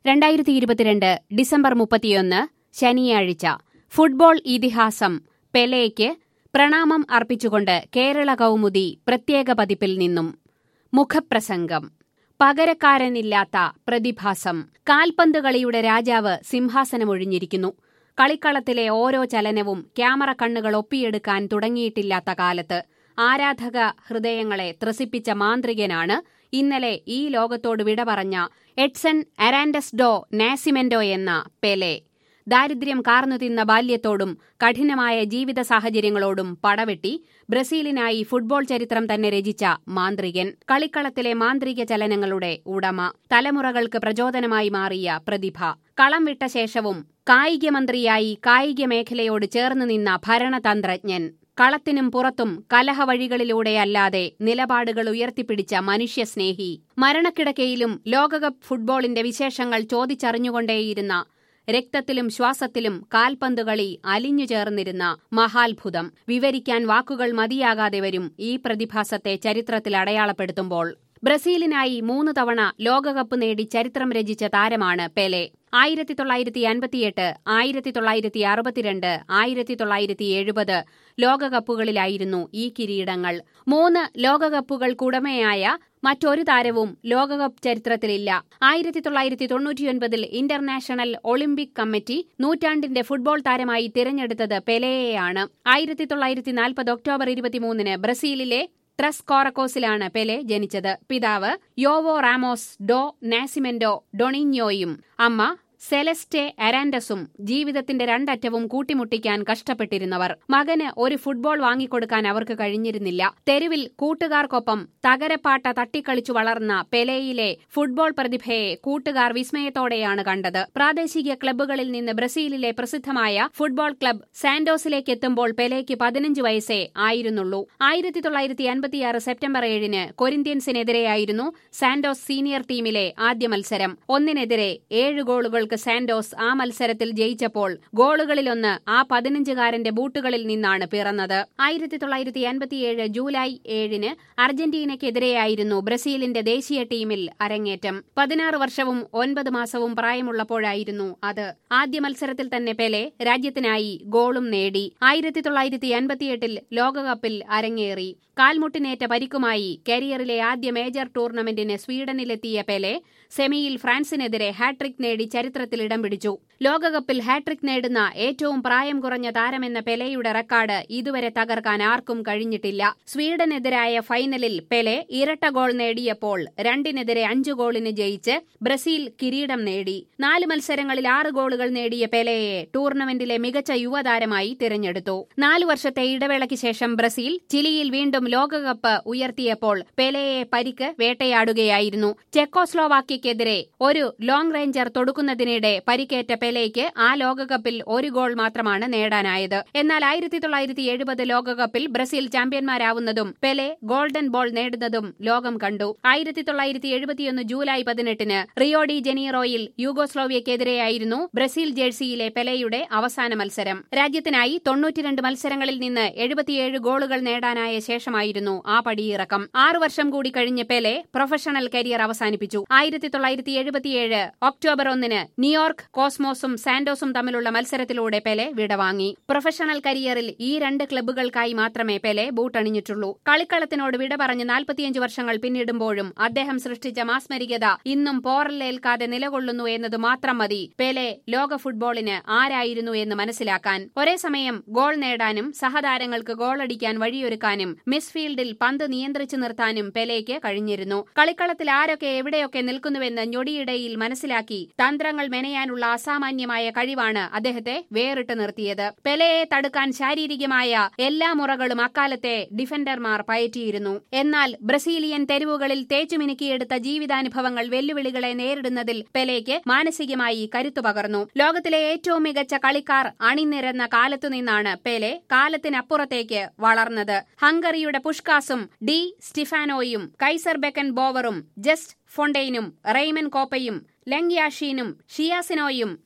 രണ്ടായിരത്തി ഇരുപത്തിരണ്ട് ഡിസംബർ മുപ്പത്തിയൊന്ന് ശനിയാഴ്ച ഫുട്ബോൾ ഇതിഹാസം പെലെയ്ക്ക് പ്രണാമം അർപ്പിച്ചുകൊണ്ട് കേരള കൗമുദി പ്രത്യേക പതിപ്പിൽ നിന്നും മുഖപ്രസംഗം പകരക്കാരനില്ലാത്ത പ്രതിഭാസം കാൽപന്ത് കളിയുടെ രാജാവ് സിംഹാസനമൊഴിഞ്ഞിരിക്കുന്നു കളിക്കളത്തിലെ ഓരോ ചലനവും ക്യാമറ കണ്ണുകൾ ഒപ്പിയെടുക്കാൻ തുടങ്ങിയിട്ടില്ലാത്ത കാലത്ത് ആരാധക ഹൃദയങ്ങളെ ത്രസിപ്പിച്ച മാന്ത്രികനാണ് ഇന്നലെ ഈ ലോകത്തോട് വിട പറഞ്ഞ എഡ്സൺ അരാൻഡസ് ഡോ നാസിമെന്റോ എന്ന പെലെ ദാരിദ്ര്യം കാർന്നു തിന്ന ബാല്യത്തോടും കഠിനമായ ജീവിത സാഹചര്യങ്ങളോടും പടവെട്ടി ബ്രസീലിനായി ഫുട്ബോൾ ചരിത്രം തന്നെ രചിച്ച മാന്ത്രികൻ കളിക്കളത്തിലെ മാന്ത്രിക ചലനങ്ങളുടെ ഉടമ തലമുറകൾക്ക് പ്രചോദനമായി മാറിയ പ്രതിഭ കളം വിട്ട ശേഷവും കായികമന്ത്രിയായി കായിക മേഖലയോട് ചേർന്ന് നിന്ന ഭരണതന്ത്രജ്ഞൻ കളത്തിനും പുറത്തും കലഹവഴികളിലൂടെയല്ലാതെ നിലപാടുകൾ ഉയർത്തിപ്പിടിച്ച മനുഷ്യസ്നേഹി മരണക്കിടക്കയിലും ലോകകപ്പ് ഫുട്ബോളിന്റെ വിശേഷങ്ങൾ ചോദിച്ചറിഞ്ഞുകൊണ്ടേയിരുന്ന രക്തത്തിലും ശ്വാസത്തിലും കാൽപന്തുകളി അലിഞ്ഞു ചേർന്നിരുന്ന മഹാത്ഭുതം വിവരിക്കാൻ വാക്കുകൾ മതിയാകാതെ വരും ഈ പ്രതിഭാസത്തെ ചരിത്രത്തിൽ അടയാളപ്പെടുത്തുമ്പോൾ ബ്രസീലിനായി മൂന്ന് തവണ ലോകകപ്പ് നേടി ചരിത്രം രചിച്ച താരമാണ് പെലെ ആയിരത്തി തൊള്ളായിരത്തി അൻപത്തിയെട്ട് ആയിരത്തി തൊള്ളായിരത്തി അറുപത്തിരണ്ട് ആയിരത്തി തൊള്ളായിരത്തി എഴുപത് ലോകകപ്പുകളിലായിരുന്നു ഈ കിരീടങ്ങൾ മൂന്ന് ലോകകപ്പുകൾക്കുടമയായ മറ്റൊരു താരവും ലോകകപ്പ് ചരിത്രത്തിലില്ല ആയിരത്തി തൊള്ളായിരത്തി തൊണ്ണൂറ്റിയൊൻപതിൽ ഇന്റർനാഷണൽ ഒളിമ്പിക് കമ്മിറ്റി നൂറ്റാണ്ടിന്റെ ഫുട്ബോൾ താരമായി തിരഞ്ഞെടുത്തത് പെലെയെയാണ് ആയിരത്തി തൊള്ളായിരത്തി നാൽപ്പത് ഒക്ടോബർ ഇരുപത്തിമൂന്നിന് ബ്രസീലിലെ ട്രസ് കോറക്കോസിലാണ് പെലെ ജനിച്ചത് പിതാവ് യോവോ റാമോസ് ഡോ നാസിമെന്റോ ഡൊണിഞ്ഞോയും അമ്മ സെലസ്റ്റെ അരാൻഡസും ജീവിതത്തിന്റെ രണ്ടറ്റവും കൂട്ടിമുട്ടിക്കാൻ കഷ്ടപ്പെട്ടിരുന്നവർ മകന് ഒരു ഫുട്ബോൾ വാങ്ങിക്കൊടുക്കാൻ അവർക്ക് കഴിഞ്ഞിരുന്നില്ല തെരുവിൽ കൂട്ടുകാർക്കൊപ്പം തകരപ്പാട്ട തട്ടിക്കളിച്ചു വളർന്ന പെലെയിലെ ഫുട്ബോൾ പ്രതിഭയെ കൂട്ടുകാർ വിസ്മയത്തോടെയാണ് കണ്ടത് പ്രാദേശിക ക്ലബ്ബുകളിൽ നിന്ന് ബ്രസീലിലെ പ്രസിദ്ധമായ ഫുട്ബോൾ ക്ലബ് സാന്റോസിലേക്ക് എത്തുമ്പോൾ പെലെയ്ക്ക് പതിനഞ്ച് വയസ്സേ ആയിരുന്നുള്ളൂ ആയിരത്തി തൊള്ളായിരത്തി അൻപത്തിയാറ് സെപ്റ്റംബർ ഏഴിന് കൊരിന്ത്യൻസിനെതിരെയായിരുന്നു സാന്റോസ് സീനിയർ ടീമിലെ ആദ്യ മത്സരം ഒന്നിനെതിരെ ഏഴ് ഗോളുകൾ ഗോളുകൾക്ക് സാന്റോസ് ആ മത്സരത്തിൽ ജയിച്ചപ്പോൾ ഗോളുകളിലൊന്ന് ആ പതിനഞ്ചുകാരന്റെ ബൂട്ടുകളിൽ നിന്നാണ് പിറന്നത് ആയിരത്തി തൊള്ളായിരത്തി അൻപത്തിയേഴ് ജൂലൈ ഏഴിന് അർജന്റീനയ്ക്കെതിരെയായിരുന്നു ബ്രസീലിന്റെ ദേശീയ ടീമിൽ അരങ്ങേറ്റം പതിനാറ് വർഷവും ഒൻപത് മാസവും പ്രായമുള്ളപ്പോഴായിരുന്നു അത് ആദ്യ മത്സരത്തിൽ തന്നെ പെലെ രാജ്യത്തിനായി ഗോളും നേടി ആയിരത്തി തൊള്ളായിരത്തി അൻപത്തിയെട്ടിൽ ലോകകപ്പിൽ അരങ്ങേറി കാൽമുട്ടിനേറ്റ പരിക്കുമായി കരിയറിലെ ആദ്യ മേജർ ടൂർണമെന്റിന് സ്വീഡനിലെത്തിയ പെലെ സെമിയിൽ ഫ്രാൻസിനെതിരെ ഹാട്രിക് നേടി ചരിത്രത്തിൽ ഇടം പിടിച്ചു ലോകകപ്പിൽ ഹാട്രിക് നേടുന്ന ഏറ്റവും പ്രായം കുറഞ്ഞ താരമെന്ന പെലെയുടെ റെക്കോർഡ് ഇതുവരെ തകർക്കാൻ ആർക്കും കഴിഞ്ഞിട്ടില്ല സ്വീഡനെതിരായ ഫൈനലിൽ പെലെ ഇരട്ട ഗോൾ നേടിയപ്പോൾ രണ്ടിനെതിരെ അഞ്ചു ഗോളിന് ജയിച്ച് ബ്രസീൽ കിരീടം നേടി നാല് മത്സരങ്ങളിൽ ആറ് ഗോളുകൾ നേടിയ പെലെയെ ടൂർണമെന്റിലെ മികച്ച യുവതാരമായി തിരഞ്ഞെടുത്തു നാലു വർഷത്തെ ഇടവേളയ്ക്ക് ശേഷം ബ്രസീൽ ചിലിയിൽ വീണ്ടും ലോകകപ്പ് ഉയർത്തിയപ്പോൾ പെലെയെ പരിക്ക് വേട്ടയാടുകയായിരുന്നു ചെക്കോസ്ലോവാക്യക്കെതിരെ ഒരു ലോങ് റേഞ്ചർ തൊടുക്കുന്നതിനിടെ പരിക്കേറ്റ പെലെയ്ക്ക് ആ ലോകകപ്പിൽ ഒരു ഗോൾ മാത്രമാണ് നേടാനായത് എന്നാൽ ആയിരത്തി തൊള്ളായിരത്തി എഴുപത് ലോകകപ്പിൽ ബ്രസീൽ ചാമ്പ്യന്മാരാവുന്നതും പെലെ ഗോൾഡൻ ബോൾ നേടുന്നതും ലോകം കണ്ടു ആയിരത്തി തൊള്ളായിരത്തി എഴുപത്തിയൊന്ന് ജൂലൈ പതിനെട്ടിന് റിയോ ഡി ജനീറോയിൽ യൂഗോസ്ലോവിയക്കെതിരെയായിരുന്നു ബ്രസീൽ ജേഴ്സിയിലെ പെലെയുടെ അവസാന മത്സരം രാജ്യത്തിനായി തൊണ്ണൂറ്റിരണ്ട് മത്സരങ്ങളിൽ നിന്ന് എഴുപത്തിയേഴ് ഗോളുകൾ നേടാനായ ശേഷമായിരുന്നു ആ പടിയിറക്കം ആറു വർഷം കൂടി കഴിഞ്ഞ് പെലെ പ്രൊഫഷണൽ കരിയർ അവസാനിപ്പിച്ചു ആയിരത്തി തൊള്ളായിരത്തി എഴുപത്തിയേഴ് ഒക്ടോബർ ഒന്നിന് ന്യൂയോർക്ക് കോസ്മോസും സാന്റോസും തമ്മിലുള്ള മത്സരത്തിലൂടെ പെലെ വിടവാങ്ങി പ്രൊഫഷണൽ കരിയറിൽ ഈ രണ്ട് ക്ലബ്ബുകൾക്കായി മാത്രമേ പെലെ ബൂട്ടണിഞ്ഞിട്ടുള്ളൂ കളിക്കളത്തിനോട് വിട പറഞ്ഞ് നാൽപ്പത്തിയഞ്ച് വർഷങ്ങൾ പിന്നിടുമ്പോഴും അദ്ദേഹം സൃഷ്ടിച്ച മാസ്മരികത ഇന്നും പോറലേൽക്കാതെ നിലകൊള്ളുന്നു എന്നത് മാത്രം മതി പെലെ ലോക ഫുട്ബോളിന് ആരായിരുന്നു എന്ന് മനസ്സിലാക്കാൻ ഒരേ സമയം ഗോൾ നേടാനും സഹതാരങ്ങൾക്ക് ഗോളടിക്കാൻ വഴിയൊരുക്കാനും മിസ്ഫീൽഡിൽ പന്ത് നിയന്ത്രിച്ചു നിർത്താനും പെലെയ്ക്ക് കഴിഞ്ഞിരുന്നു കളിക്കളത്തിൽ ആരൊക്കെ എവിടെയൊക്കെ നിൽക്കുന്നുവെന്ന് ഞൊടിയിടയിൽ മനസ്സിലാക്കി തന്ത്രങ്ങൾ മെനയാനുള്ള അസാമാന്യമായ കഴിവാണ് അദ്ദേഹത്തെ വേറിട്ട് നിർത്തിയത് പെലെയെ തടുക്കാൻ ശാരീരികമായ എല്ലാ മുറകളും അക്കാലത്തെ ഡിഫൻഡർമാർ പയറ്റിയിരുന്നു എന്നാൽ ബ്രസീലിയൻ തെരുവുകളിൽ തേച്ചുമിനുക്കിയെടുത്ത ജീവിതാനുഭവങ്ങൾ വെല്ലുവിളികളെ നേരിടുന്നതിൽ പെലെയ്ക്ക് മാനസികമായി കരുത്തു പകർന്നു ലോകത്തിലെ ഏറ്റവും മികച്ച കളിക്കാർ അണിനിരന്ന കാലത്തുനിന്നാണ് പെലെ കാലത്തിനപ്പുറത്തേക്ക് വളർന്നത് ഹംഗറിയുടെ പുഷ്കാസും D സ്റ്റിഫാനോയും Kaiser beacon ബോവറും just ഫൊണ്ടെയിനും Raymon കോപ്പയും ലങ്യാഷീനും ഷിയാസിനോയും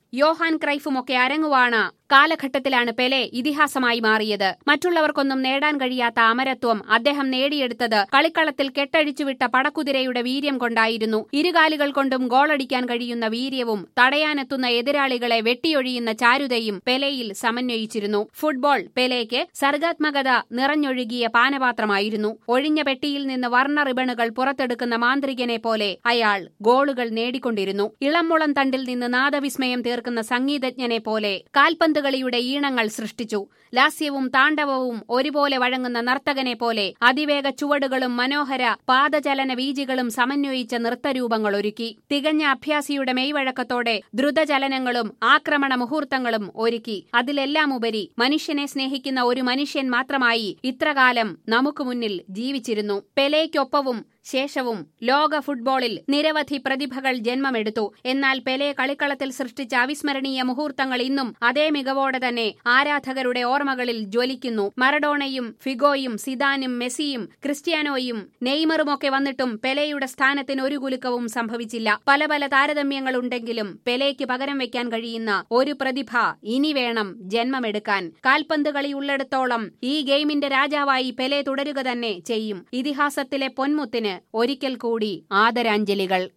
Yohan ക്രൈഫുമൊക്കെ അരങ്ങുവാണ് കാലഘട്ടത്തിലാണ് പെലെ ഇതിഹാസമായി മാറിയത് മറ്റുള്ളവർക്കൊന്നും നേടാൻ കഴിയാത്ത അമരത്വം അദ്ദേഹം നേടിയെടുത്തത് കളിക്കളത്തിൽ കെട്ടഴിച്ചുവിട്ട പടക്കുതിരയുടെ വീര്യം കൊണ്ടായിരുന്നു ഇരുകാലുകൾ കൊണ്ടും ഗോളടിക്കാൻ കഴിയുന്ന വീര്യവും തടയാനെത്തുന്ന എതിരാളികളെ വെട്ടിയൊഴിയുന്ന ചാരുതയും പെലെയിൽ സമന്വയിച്ചിരുന്നു ഫുട്ബോൾ പെലെയ്ക്ക് സർഗാത്മകത നിറഞ്ഞൊഴുകിയ പാനപാത്രമായിരുന്നു ഒഴിഞ്ഞ പെട്ടിയിൽ നിന്ന് വർണ്ണ റിബണുകൾ പുറത്തെടുക്കുന്ന മാന്ത്രികനെ പോലെ അയാൾ ഗോളുകൾ നേടിക്കൊണ്ടിരുന്നു ഇളംമുളം തണ്ടിൽ നിന്ന് നാദവിസ്മയം തീർക്കുന്ന സംഗീതജ്ഞനെ പോലെ കാൽപന്തുകളിയുടെ ഈണങ്ങൾ സൃഷ്ടിച്ചു ലാസ്യവും താണ്ഡവവും ഒരുപോലെ വഴങ്ങുന്ന നർത്തകനെ പോലെ അതിവേഗ ചുവടുകളും മനോഹര പാദചലന വീജികളും സമന്വയിച്ച നൃത്തരൂപങ്ങൾ ഒരുക്കി തികഞ്ഞ അഭ്യാസിയുടെ മെയ്വഴക്കത്തോടെ ദ്രുതചലനങ്ങളും ആക്രമണ മുഹൂർത്തങ്ങളും ഒരുക്കി അതിലെല്ലാം ഉപരി മനുഷ്യനെ സ്നേഹിക്കുന്ന ഒരു മനുഷ്യൻ മാത്രമായി ഇത്രകാലം നമുക്ക് മുന്നിൽ ജീവിച്ചിരുന്നു പെലേക്കൊപ്പവും ശേഷവും ലോക ഫുട്ബോളിൽ നിരവധി പ്രതിഭകൾ ജന്മമെടുത്തു എന്നാൽ പെലെ കളിക്കളത്തിൽ സൃഷ്ടിച്ച അവിസ്മരണീയ മുഹൂർത്തങ്ങൾ ഇന്നും അതേ മികവോടെ തന്നെ ആരാധകരുടെ ഓർമ്മകളിൽ ജ്വലിക്കുന്നു മറഡോണയും ഫിഗോയും സിദാനും മെസ്സിയും ക്രിസ്ത്യാനോയും നെയ്മറുമൊക്കെ വന്നിട്ടും പെലെയുടെ സ്ഥാനത്തിന് ഒരു കുലുക്കവും സംഭവിച്ചില്ല പല പല താരതമ്യങ്ങളുണ്ടെങ്കിലും പെലെയ്ക്ക് പകരം വെക്കാൻ കഴിയുന്ന ഒരു പ്രതിഭ ഇനി വേണം ജന്മമെടുക്കാൻ കാൽപന്ത് കളി ഉള്ളിടത്തോളം ഈ ഗെയിമിന്റെ രാജാവായി പെലെ തുടരുക തന്നെ ചെയ്യും ഇതിഹാസത്തിലെ പൊന്മുത്തിന് ഒരിക്കൽ കൂടി ആദരാഞ്ജലികൾ